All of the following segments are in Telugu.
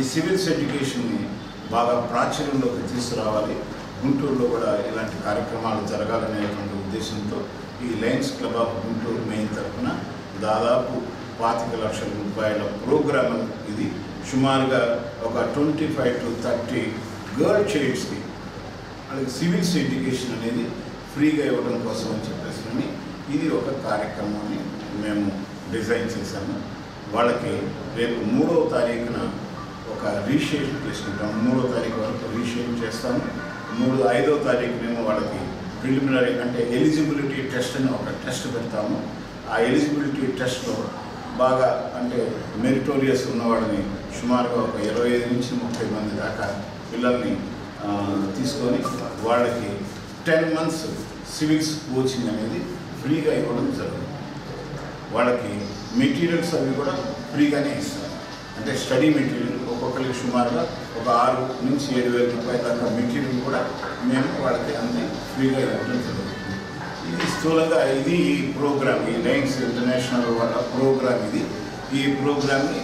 సివిల్స్ ఎడ్యుకేషన్ని బాగా ప్రాచుర్యంలోకి తీసుకురావాలి గుంటూరులో కూడా ఇలాంటి కార్యక్రమాలు జరగాలనేటువంటి ఉద్దేశంతో ఈ lions club of Guntur main తరఫున దాదాపు పాతిక లక్షల రూపాయల ప్రోగ్రామ్ ఇది సుమారుగా ఒక twenty five to thirty girl చైల్డ్స్కి వాళ్ళకి సివిల్స్ ఎడ్యుకేషన్ అనేది ఫ్రీగా ఇవ్వడం కోసం అని చెప్పేసి అని ఇది ఒక కార్యక్రమాన్ని మేము డిజైన్ చేశాము వాళ్ళకి రేపు మూడవ తారీఖున ఒక రిజిస్ట్రేషన్ చేసుకుంటాము మూడో తారీఖు వరకు రిజిస్ట్రేషన్ చేస్తాము మూడు ఐదో తారీఖునేమో వాళ్ళకి ప్రిలిమినరీ అంటే ఎలిజిబిలిటీ టెస్ట్ అని ఒక టెస్ట్ పెడతాము ఆ ఎలిజిబిలిటీ టెస్ట్లో బాగా అంటే మెరిటోరియస్ ఉన్నవాడిని సుమారుగా ఒక ఇరవై ఐదు నుంచి ముప్పై మంది దాకా పిల్లల్ని ఆ, తీసుకొని వాళ్ళకి టెన్ మంత్స్ సివిక్స్ కోచింగ్ అనేది ఫ్రీగా ఇవ్వడం జరుగుతుంది వాళ్ళకి మెటీరియల్స్ అవి కూడా ఫ్రీగానే ఇస్తారు అంటే స్టడీ మెటీరియల్ ఒక్కొక్కరికి సుమారుగా ఒక ఆరు నుంచి ఏడు వేల రూపాయల దాకా మెటీరియల్ కూడా మేము వాళ్ళకి అన్ని ఫ్రీగా ఇవ్వడం జరుగుతుంది ఇది స్థూలంగా ఇది ఈ ప్రోగ్రామ్ ఈ లైన్స్ ఇంటర్నేషనల్ వాళ్ళ ప్రోగ్రామ్ ఇది ఈ ప్రోగ్రామ్ని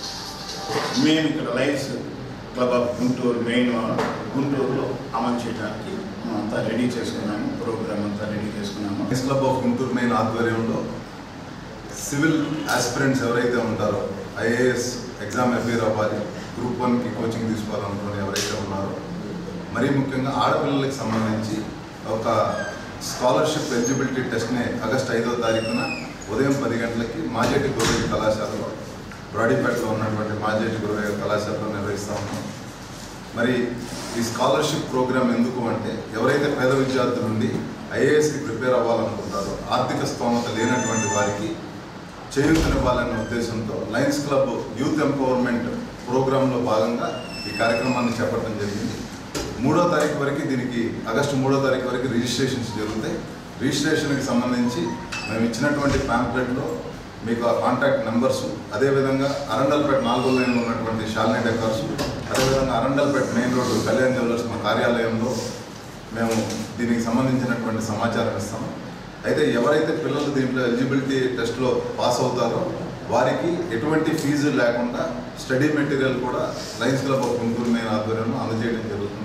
మేము ఇక్కడ lions club of Guntur main గుంటూరులో అమలు చేయడానికి మనం అంతా రెడీ చేసుకున్నాము ప్రోగ్రామ్ అంతా రెడీ చేసుకున్నాము lions club of Guntur main ఆధ్వర్యంలో సివిల్ ఆస్పిరెంట్స్ ఎవరైతే ఉంటారో ఐఏఎస్ ఎగ్జామ్ అపేర్ అవ్వాలి గ్రూప్ వన్కి కోచింగ్ తీసుకోవాలనుకుని ఎవరైతే ఉన్నారో మరీ ముఖ్యంగా ఆడపిల్లలకి సంబంధించి ఒక స్కాలర్షిప్ ఎలిజిబిలిటీ టెస్ట్ని ఆగస్ట్ ఐదో తారీఖున ఉదయం పది గంటలకి మాజేటి గౌరవ కళాశాలలో బ్రాడీపేటలో ఉన్నటువంటి మాజేటి గౌరవ కళాశాలలో నిర్వహిస్తూ ఉన్నాం మరి ఈ స్కాలర్షిప్ ప్రోగ్రామ్ ఎందుకు అంటే ఎవరైతే పేద విద్యార్థుల నుండి ఐఏఎస్కి ప్రిపేర్ అవ్వాలనుకుంటారో ఆర్థిక స్తోమత లేనటువంటి వారికి చేయూతనివ్వాలనే ఉద్దేశంతో లయన్స్ క్లబ్ యూత్ ఎంపవర్మెంట్ ప్రోగ్రాంలో భాగంగా ఈ కార్యక్రమాన్ని చేపట్టడం జరిగింది మూడో తారీఖు వరకు దీనికి ఆగస్టు మూడో తారీఖు వరకు రిజిస్ట్రేషన్స్ జరుగుతాయి రిజిస్ట్రేషన్కి సంబంధించి మేము ఇచ్చినటువంటి ప్యాంప్లెట్లో మీకు ఆ కాంటాక్ట్ నెంబర్స్ అదేవిధంగా అరండల్పేట నాలుగో లైన్లో ఉన్నటువంటి షాలినీ డెకర్స్ అదేవిధంగా Arundelpet main road Kalyan jewellers మా కార్యాలయంలో మేము దీనికి సంబంధించినటువంటి సమాచారం ఇస్తాము అయితే ఎవరైతే పిల్లలు దీంట్లో ఎలిజిబిలిటీ టెస్ట్లో పాస్ అవుతారో వారికి ఎటువంటి ఫీజు లేకుండా స్టడీ మెటీరియల్ కూడా lions club of Guntur main ఆధ్వర్యంలో అందజేయడం జరుగుతుంది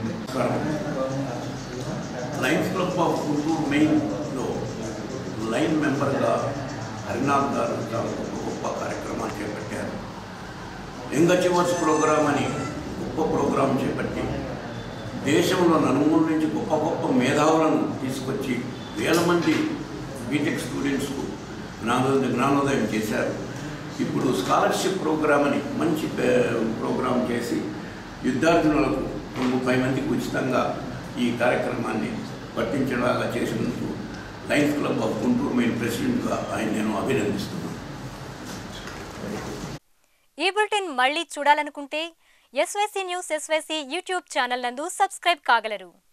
లయన్స్ క్లబ్ ఆఫ్ గుంటూరు మెయిన్లో లైన్ మెంబర్గా హరినాథ్ గారు చాలా గొప్ప గొప్ప కార్యక్రమాలు చేపట్టారు యంగ్ అచీవర్స్ ప్రోగ్రామ్ అని గొప్ప ప్రోగ్రాం చేపట్టి దేశంలో నలుమూల నుంచి గొప్ప గొప్ప మేధావులను తీసుకొచ్చి వేల మంది బీటెక్ స్టూడెంట్స్కు జ్ఞానోదయం జ్ఞానోదయం చేశారు ఇప్పుడు స్కాలర్షిప్ ప్రోగ్రామ్ అని మంచి పే- ప్రోగ్రాం చేసి విద్యార్థినులకు ముప్పై మందికి ఉచితంగా ఈ కార్యక్రమాన్ని వర్తించేలాగా చేసినందుకు lions club of Guntur main ప్రెసిడెంట్గా ఆయన నేను అభినందిస్తున్నాను ఈ బులెటిన్ మళ్ళీ చూడాలనుకుంటే SYC news SYC YouTube channel నందు సబ్స్క్రైబ్ కాగలరు